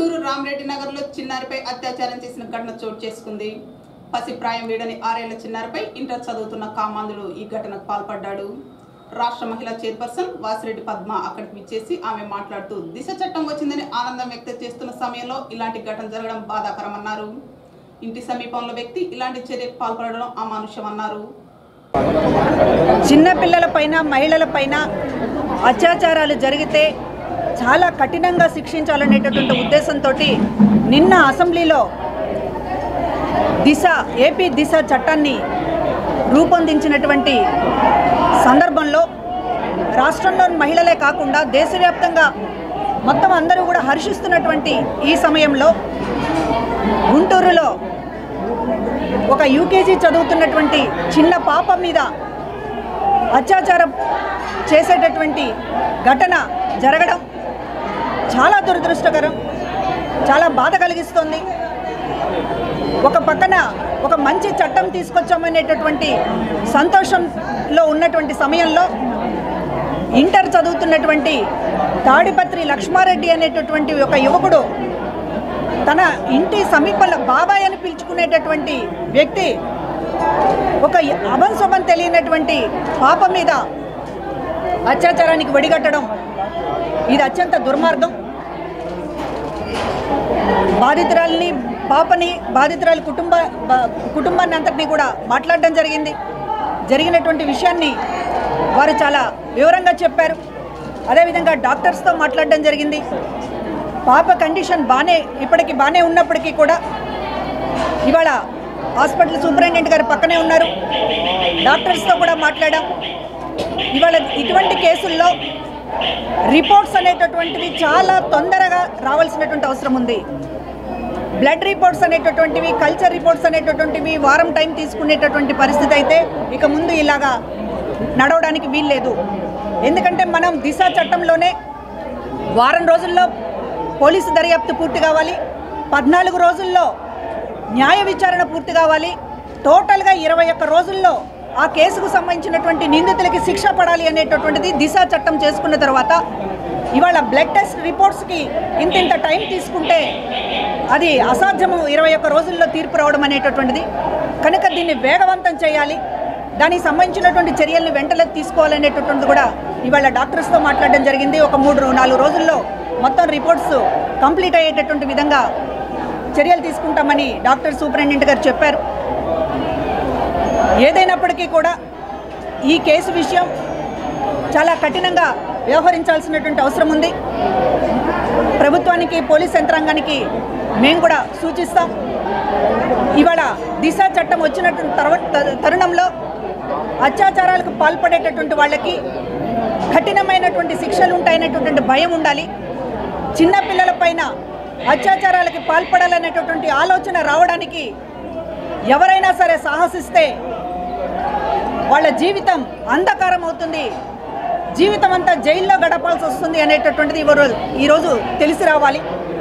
గుంటూరు రామరెడ్డి నగర్లో చిన్నారిపై అత్యాచారం చేసిన ఘటన చోటు చేసుకుంది పసిప్రాయం వీడని ఆరేళ్ల చిన్నారిపై ఇంటర్ చదువుతున్న కామాంధుడు ఈ ఘటనకు పాల్పడ్డాడు రాష్ట్ర మహిళా చైర్పర్సన్ వాసిరెడ్డి పద్మ అక్కడికి విచ్చేసి ఆమె మాట్లాడుతూ దిశ చట్టం వచ్చిందని ఆనందం వ్యక్తం చేస్తున్న సమయంలో ఇలాంటి ఘటన జరగడం బాధాకరమన్నారు ఇంటి సమీపంలో వ్యక్తి ఇలాంటి చర్యకు పాల్పడడం అమానుష్యమన్నారు చిన్నపిల్లలపైన మహిళలపైన అత్యాచారాలు జరిగితే చాలా కఠినంగా శిక్షించాలనేటటువంటి ఉద్దేశంతో నిన్న అసెంబ్లీలో దిశ ఏపీ దిశ చట్టాన్ని రూపొందించినటువంటి సందర్భంలో రాష్ట్రంలోని మహిళలే కాకుండా దేశవ్యాప్తంగా మొత్తం అందరూ కూడా హర్షిస్తున్నటువంటి ఈ సమయంలో గుంటూరులో ఒక యూకేజీ చదువుతున్నటువంటి చిన్న పాప మీద అత్యాచారం చేసేటటువంటి ఘటన జరగడం చాలా దురదృష్టకరం చాలా బాధ కలిగిస్తుంది ఒక పక్కన ఒక మంచి చట్టం తీసుకొచ్చామనేటటువంటి సంతోషంలో ఉన్నటువంటి సమయంలో ఇంటర్ చదువుతున్నటువంటి తాడిపత్రి లక్ష్మారెడ్డి అనేటటువంటి ఒక యువకుడు తన ఇంటి సమీపంలో బాబాయ్ అని పిలుచుకునేటటువంటి వ్యక్తి ఒక అభంశుభం తెలియనటువంటి పాప మీద అత్యాచారానికి వడిగట్టడం ఇది అత్యంత దుర్మార్గం బాధితురాలిని పాపని బాధితురాలి కుటుంబ బ- కుటుంబాన్ని అంతటినీ కూడా మాట్లాడడం జరిగింది జరిగినటువంటి విషయాన్ని వారు చాలా వివరంగా చెప్పారు అదేవిధంగా డాక్టర్స్తో మాట్లాడడం జరిగింది పాప కండిషన్ బాగానే ఇప్పటికి బాగానే ఉన్నప్పటికీ కూడా ఇవాళ హాస్పిటల్ సూపరింటెండెంట్ గారు పక్కనే ఉన్నారు డాక్టర్స్తో కూడా మాట్లాడాం ఇవాళ ఇటువంటి కేసుల్లో రిపోర్ట్స్ అనేటటువంటివి చాలా తొందరగా రావాల్సినటువంటి అవసరం ఉంది బ్లడ్ రిపోర్ట్స్ అనేటటువంటివి కల్చర్ రిపోర్ట్స్ అనేటటువంటివి వారం టైం తీసుకునేటటువంటి పరిస్థితి అయితే ఇక ముందు ఇలాగా నడవడానికి వీల్లేదు ఎందుకంటే మనం దిశ చట్టంలోనే వారం రోజుల్లో పోలీసు దర్యాప్తు పూర్తి కావాలి పద్నాలుగు రోజుల్లో న్యాయ విచారణ పూర్తి కావాలి టోటల్గా ఇరవై ఒక్క రోజుల్లో ఆ కేసుకు సంబంధించినటువంటి నిందితులకి శిక్ష పడాలి అనేటటువంటిది దిశ చట్టం చేసుకున్న తర్వాత ఇవాళ బ్లడ్ టెస్ట్ రిపోర్ట్స్కి ఇంత ఇంత టైం తీసుకుంటే అది అసాధ్యము ఇరవై ఒక్క రోజుల్లో తీర్పు రావడం అనేటటువంటిది కనుక దీన్ని వేగవంతం చేయాలి దానికి సంబంధించినటువంటి చర్యలను వెంటనే తీసుకోవాలనేటటువంటిది కూడా ఇవాళ డాక్టర్స్తో మాట్లాడడం జరిగింది ఒక మూడు నాలుగు రోజుల్లో మొత్తం రిపోర్ట్స్ కంప్లీట్ అయ్యేటటువంటి విధంగా చర్యలు తీసుకుంటామని డాక్టర్ సూపరింటెండెంట్ గారు చెప్పారు ఏదైనప్పటికీ కూడా ఈ కేసు విషయం చాలా కఠినంగా వ్యవహరించాల్సినటువంటి అవసరం ఉంది ప్రభుత్వానికి పోలీస్ యంత్రాంగానికి మేము కూడా సూచిస్తాం ఇవాళ దిశ చట్టం వచ్చినటువంటి తర్వా- త- తరుణంలో అత్యాచారాలకు పాల్పడేటటువంటి వాళ్ళకి కఠినమైనటువంటి శిక్షలు ఉంటాయనేటటువంటి భయం ఉండాలి చిన్నపిల్లలపైన అత్యాచారాలకి పాల్పడాలనేటటువంటి ఆలోచన రావడానికి ఎవరైనా సరే సాహసిస్తే వాళ్ళ జీవితం అంధకారం అవుతుంది జీవితం అంతా జైల్లో గడపాల్సి వస్తుంది అనేటటువంటిది ఈరోజు ఈరోజు తెలిసి రావాలి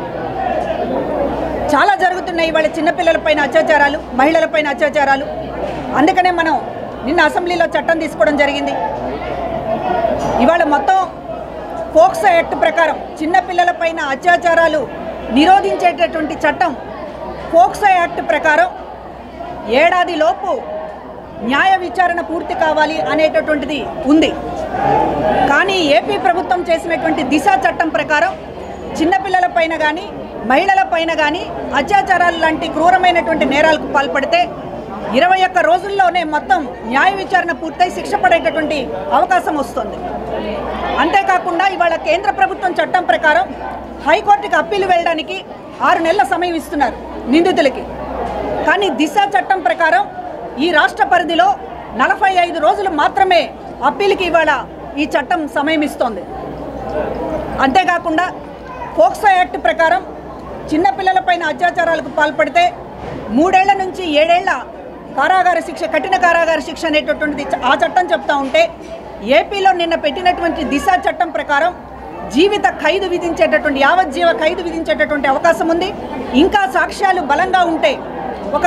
చాలా జరుగుతున్నాయి వాళ్ళ చిన్నపిల్లలపైన అత్యాచారాలు మహిళలపైన అత్యాచారాలు అందుకనే మనం నిన్న అసెంబ్లీలో చట్టం తీసుకోవడం జరిగింది ఇవాళ మొత్తం పోక్సో యాక్ట్ ప్రకారం చిన్నపిల్లలపైన అత్యాచారాలు నిరోధించేటటువంటి చట్టం పోక్సో యాక్ట్ ప్రకారం ఏడాది లోపు న్యాయ విచారణ పూర్తి కావాలి అనేటటువంటిది ఉంది కానీ ఏపీ ప్రభుత్వం చేసినటువంటి దిశ చట్టం ప్రకారం చిన్నపిల్లలపైన కానీ మహిళలపైన కానీ అత్యాచారాలు లాంటి క్రూరమైనటువంటి నేరాలకు పాల్పడితే ఇరవై ఒక్క రోజుల్లోనే మొత్తం న్యాయ విచారణ పూర్తయి శిక్ష పడేటటువంటి అవకాశం వస్తుంది అంతేకాకుండా ఇవాళ కేంద్ర ప్రభుత్వం చట్టం ప్రకారం హైకోర్టుకి అప్పీలు వెళ్ళడానికి ఆరు నెలల సమయం ఇస్తున్నారు నిందితులకి కానీ దిశ చట్టం ప్రకారం ఈ రాష్ట్ర పరిధిలో నలభై ఐదు రోజులు మాత్రమే అప్పీల్కి ఇవాళ ఈ చట్టం సమయం ఇస్తోంది అంతేకాకుండా పోక్సో యాక్ట్ ప్రకారం చిన్నపిల్లలపైన అత్యాచారాలకు పాల్పడితే మూడేళ్ల నుంచి ఏడేళ్ల కారాగార శిక్ష కఠిన కారాగార శిక్ష అనేటటువంటిది చ- ఆ చట్టం చెప్తా ఉంటే ఏపీలో నిన్న పెట్టినటువంటి దిశ చట్టం ప్రకారం జీవిత ఖైదు విధించేటటువంటి యావజ్జీవ ఖైదు విధించేటటువంటి అవకాశం ఉంది ఇంకా సాక్ష్యాలు బలంగా ఉంటే ఒక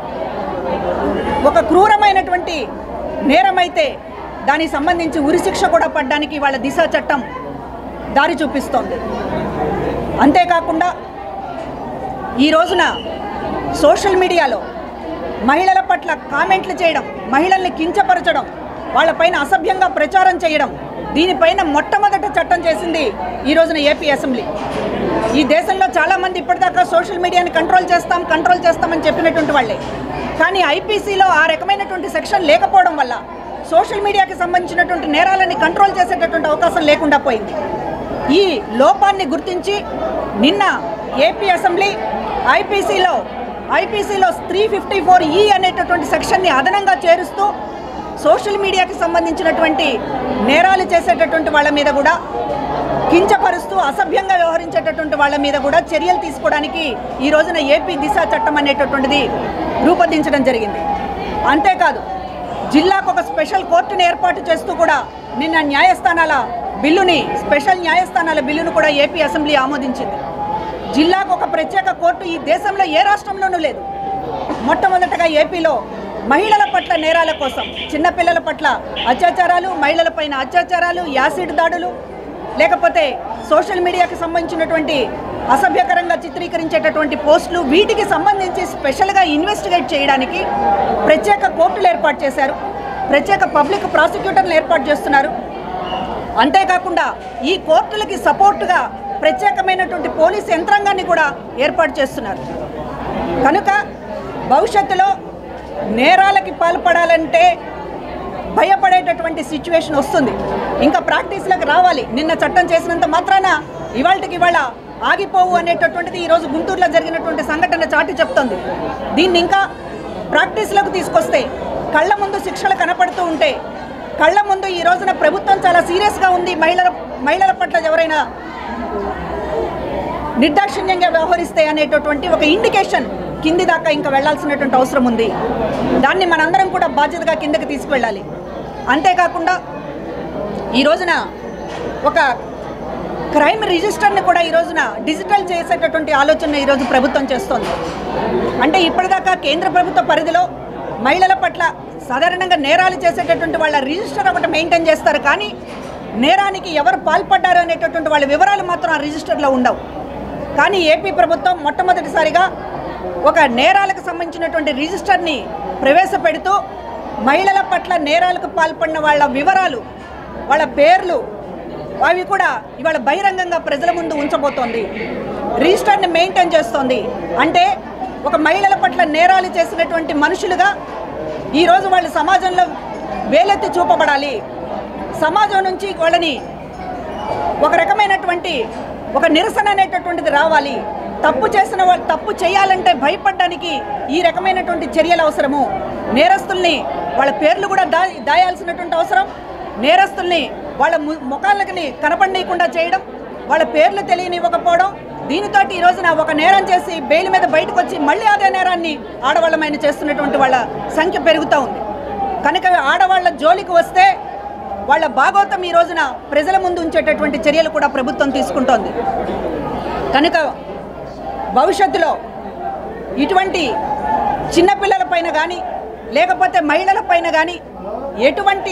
ఒక క్రూరమైనటువంటి నేరమైతే దానికి సంబంధించి ఉరిశిక్ష కూడా పడ్డానికి వాళ్ళ దిశ చట్టం దారి చూపిస్తోంది అంతేకాకుండా ఈ రోజున సోషల్ మీడియాలో మహిళల పట్ల కామెంట్లు చేయడం మహిళల్ని కించపరచడం వాళ్ళపైన అసభ్యంగా ప్రచారం చేయడం దీనిపైన మొట్టమొదట చట్టం చేసింది ఈ రోజున ఏపీ అసెంబ్లీ ఈ దేశంలో చాలామంది ఇప్పటిదాకా సోషల్ మీడియాని కంట్రోల్ చేస్తాం కంట్రోల్ చేస్తామని చెప్పినటువంటి వాళ్ళే కానీ ఐపీసీలో ఆ రకమైనటువంటి సెక్షన్ లేకపోవడం వల్ల సోషల్ మీడియాకి సంబంధించినటువంటి నేరాలని కంట్రోల్ చేసేటటువంటి అవకాశం లేకుండా పోయింది ఈ లోపాన్ని గుర్తించి నిన్న ఏపీ అసెంబ్లీ ఐపీసీలో ఐపీసీలో త్రీ ఫిఫ్టీ ఫోర్ ఈ అనేటటువంటి సెక్షన్ని అదనంగా చేరుస్తూ సోషల్ మీడియాకి సంబంధించినటువంటి నేరాలు చేసేటటువంటి వాళ్ళ మీద కూడా కించపరుస్తూ అసభ్యంగా వ్యవహరించేటటువంటి వాళ్ళ మీద కూడా చర్యలు తీసుకోవడానికి ఈ రోజున ఏపీ దిశ చట్టం అనేటటువంటిది రూపొందించడం జరిగింది అంతేకాదు జిల్లాకు ఒక స్పెషల్ కోర్టును ఏర్పాటు చేస్తూ కూడా నిన్న న్యాయస్థానాల బిల్లుని స్పెషల్ న్యాయస్థానాల బిల్లును కూడా ఏపీ అసెంబ్లీ ఆమోదించింది జిల్లాకు ఒక ప్రత్యేక కోర్టు ఈ దేశంలో ఏ రాష్ట్రంలోనూ లేదు మొట్టమొదటగా ఏపీలో మహిళల పట్ల నేరాల కోసం చిన్నపిల్లల పట్ల అత్యాచారాలు మహిళలపైన అత్యాచారాలు యాసిడ్ దాడులు లేకపోతే సోషల్ మీడియాకి సంబంధించినటువంటి అసభ్యకరంగా చిత్రీకరించేటటువంటి పోస్టులు వీటికి సంబంధించి స్పెషల్గా ఇన్వెస్టిగేట్ చేయడానికి ప్రత్యేక కోర్టులు ఏర్పాటు చేశారు ప్రత్యేక పబ్లిక్ ప్రాసిక్యూటర్లు ఏర్పాటు చేస్తున్నారు అంతేకాకుండా ఈ కోర్టులకి సపోర్టుగా ప్రత్యేకమైనటువంటి పోలీస్ యంత్రాంగాన్ని కూడా ఏర్పాటు చేస్తున్నారు కనుక భవిష్యత్తులో నేరాలకి పాల్పడాలంటే భయపడేటటువంటి సిచ్యువేషన్ వస్తుంది ఇంకా ప్రాక్టీస్లకు రావాలి నిన్న చట్టం చేసినంత మాత్రాన ఇవాళకి ఇవాళ ఆగిపోవు అనేటటువంటిది ఈరోజు గుంటూరులో జరిగినటువంటి సంఘటన చాటి చెప్తుంది దీన్ని ఇంకా ప్రాక్టీస్లోకి తీసుకొస్తే కళ్ళ ముందు శిక్షలు కనపడుతూ ఉంటే కళ్ళ ముందు ఈ రోజున ప్రభుత్వం చాలా సీరియస్గా ఉంది మహిళల మహిళల పట్ల ఎవరైనా నిర్దాక్షిణ్యంగా వ్యవహరిస్తే అనేటటువంటి ఒక ఇండికేషన్ కింది దాకా ఇంకా వెళ్లాల్సినటువంటి అవసరం ఉంది దాన్ని మనందరం కూడా బాధ్యతగా కిందకి తీసుకువెళ్ళాలి అంతేకాకుండా ఈ రోజున ఒక క్రైమ్ రిజిస్టర్ని కూడా ఈ రోజున డిజిటల్ చేసేటటువంటి ఆలోచన ఈరోజు ప్రభుత్వం చేస్తోంది అంటే ఇప్పటిదాకా కేంద్ర ప్రభుత్వ పరిధిలో మహిళల పట్ల సాధారణంగా నేరాలు చేసేటటువంటి వాళ్ళ రిజిస్టర్ ఒకటి మెయింటైన్ చేస్తారు కానీ నేరానికి ఎవరు పాల్పడ్డారు అనేటటువంటి వాళ్ళ వివరాలు మాత్రం ఆ రిజిస్టర్లో ఉండవు కానీ ఏపీ ప్రభుత్వం మొట్టమొదటిసారిగా ఒక నేరాలకు సంబంధించినటువంటి రిజిస్టర్ని ప్రవేశపెడుతూ మహిళల పట్ల నేరాలకు పాల్పడిన వాళ్ళ వివరాలు వాళ్ళ పేర్లు అవి కూడా ఇవాళ బహిరంగంగా ప్రజల ముందు ఉంచబోతోంది రిజిస్టర్ని మెయింటైన్ చేస్తోంది అంటే ఒక మహిళల పట్ల నేరాలు చేసినటువంటి మనుషులుగా ఈరోజు వాళ్ళు సమాజంలో వేలెత్తి చూపబడాలి సమాజం నుంచి వాళ్ళని ఒక రకమైనటువంటి ఒక నిరసన అనేటటువంటిది రావాలి తప్పు చేసిన వాళ్ళు తప్పు చేయాలంటే భయపడడానికి ఈ రకమైనటువంటి చర్యలు అవసరము నేరస్తుల్ని వాళ్ళ పేర్లు కూడా దా దాయాల్సినటువంటి అవసరం నేరస్తుల్ని వాళ్ళ ము- ముఖాలకి కనపడనీయకుండా చేయడం వాళ్ళ పేర్లు తెలియనివ్వకపోవడం దీనితోటి ఈ రోజున ఒక నేరం చేసి బెయిల్ మీద బయటకు వచ్చి మళ్ళీ అదే నేరాన్ని ఆడవాళ్ళమైన చేస్తున్నటువంటి వాళ్ళ సంఖ్య పెరుగుతూ ఉంది కనుక ఆడవాళ్ళ జోలికి వస్తే వాళ్ళ భాగోతం ఈ రోజున ప్రజల ముందు ఉంచేటటువంటి చర్యలు కూడా ప్రభుత్వం తీసుకుంటోంది కనుక భవిష్యత్తులో ఇటువంటి చిన్నపిల్లల పైన కానీ లేకపోతే మహిళల పైన కానీ ఎటువంటి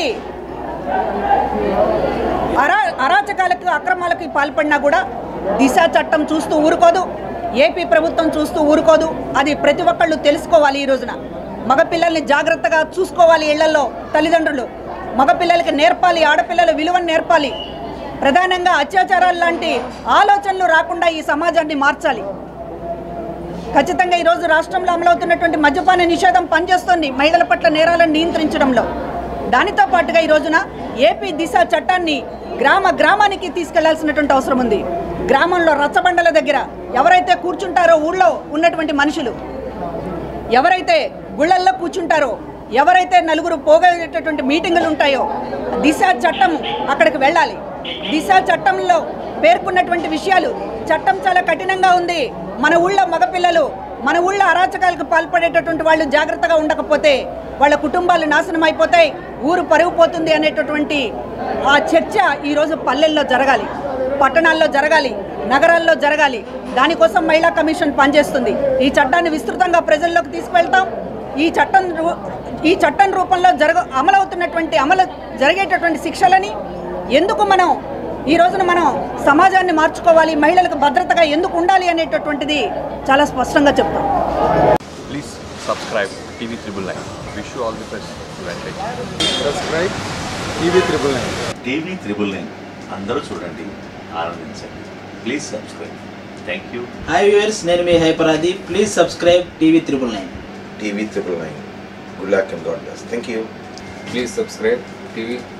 అరా అరాచకాలకు అక్రమాలకు పాల్పడినా కూడా దిశ చట్టం చూస్తూ ఊరుకోదు ఏపీ ప్రభుత్వం చూస్తూ ఊరుకోదు అది ప్రతి ఒక్కళ్ళు తెలుసుకోవాలి ఈ రోజున మగపిల్లల్ని జాగ్రత్తగా చూసుకోవాలి ఇళ్లలో తల్లిదండ్రులు మగపిల్లలకి నేర్పాలి ఆడపిల్లల విలువను నేర్పాలి ప్రధానంగా అత్యాచారాలు లాంటి ఆలోచనలు రాకుండా ఈ సమాజాన్ని మార్చాలి ఖచ్చితంగా ఈరోజు రాష్ట్రంలో అమలవుతున్నటువంటి మద్యపాన నిషేధం పనిచేస్తోంది మహిళల పట్ల నేరాలను నియంత్రించడంలో దానితో పాటుగా ఈ రోజున ఏపీ దిశ చట్టాన్ని గ్రామ గ్రామానికి తీసుకెళ్లాల్సినటువంటి అవసరం ఉంది గ్రామంలో రచ్చబండల దగ్గర ఎవరైతే కూర్చుంటారో ఊళ్ళో ఉన్నటువంటి మనుషులు ఎవరైతే గుళ్ళల్లో కూర్చుంటారో ఎవరైతే నలుగురు పోగేటటువంటి మీటింగులు ఉంటాయో దిశ చట్టం అక్కడికి వెళ్ళాలి దిశ చట్టంలో పేర్కొన్నటువంటి విషయాలు చట్టం చాలా కఠినంగా ఉంది మన ఊళ్ళో మగపిల్లలు మన ఊళ్ళో అరాచకాలకు పాల్పడేటటువంటి వాళ్ళు జాగ్రత్తగా ఉండకపోతే వాళ్ళ కుటుంబాలు నాశనం అయిపోతాయి ఊరు పరుగు పోతుంది అనేటటువంటి ఆ చర్చ ఈరోజు పల్లెల్లో జరగాలి పట్టణాల్లో జరగాలి నగరాల్లో జరగాలి దానికోసం మహిళా కమిషన్ పనిచేస్తుంది ఈ చట్టాన్ని విస్తృతంగా ప్రజల్లోకి తీసుకువెళ్తాం ఈ చట్టం రూ- ఈ చట్టం రూపంలో జరగ అమలవుతున్నటువంటి అమలు జరిగేటటువంటి శిక్షలని ఎందుకు మనం ఈ రోజున మనం సమాజాన్ని మార్చుకోవాలి మహిళలకు భద్రతగా ఎందుకు ఉండాలి అనేటటువంటిది చాలా స్పష్టంగా చెప్తాం Please subscribe TV Triple Nine. Wish you all the best. Advantage. Subscribe TV triple nine TV triple nine అందరూ చూడండి ఆనందించండి please subscribe thank you hi viewers నేను మీ హైపరాది please subscribe TV triple nine TV triple nine. Good luck and God bless. Thank you. Please subscribe TV